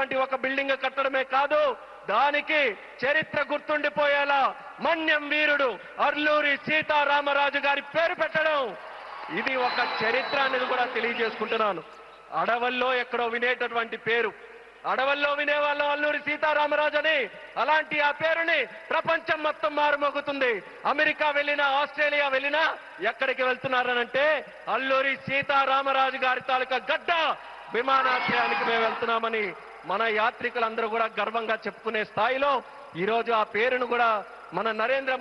ఉన్నటువంటి ఒక బిల్డింగ్ కట్టడమే కాదు దానికి చరిత్ర గుర్తుండిపోయేలా మన్యం వీరుడు అర్లూరి సీతారామరాజు గారి పేరు పెట్టడం ఇది ఒక చరిత్ర అనేది కూడా తెలియజేసుకుంటున్నాను అడవుల్లో ఎక్కడో వినేటటువంటి పేరు అడవుల్లో వినేవాళ్ళం అల్లూరి సీతారామరాజు అని అలాంటి ఆ పేరుని ప్రపంచం మొత్తం మారుమోగుతుంది అమెరికా వెళ్ళినా ఆస్ట్రేలియా వెళ్ళినా ఎక్కడికి వెళ్తున్నారనంటే అల్లూరి సీతారామరాజు గారి తాలూకా గడ్డ విమానాశ్రయానికి మేము వెళ్తున్నామని మన యాత్రికులందరూ కూడా గర్వంగా చెప్పుకునే స్థాయిలో ఈ రోజు ఆ పేరును కూడా మన నరేంద్ర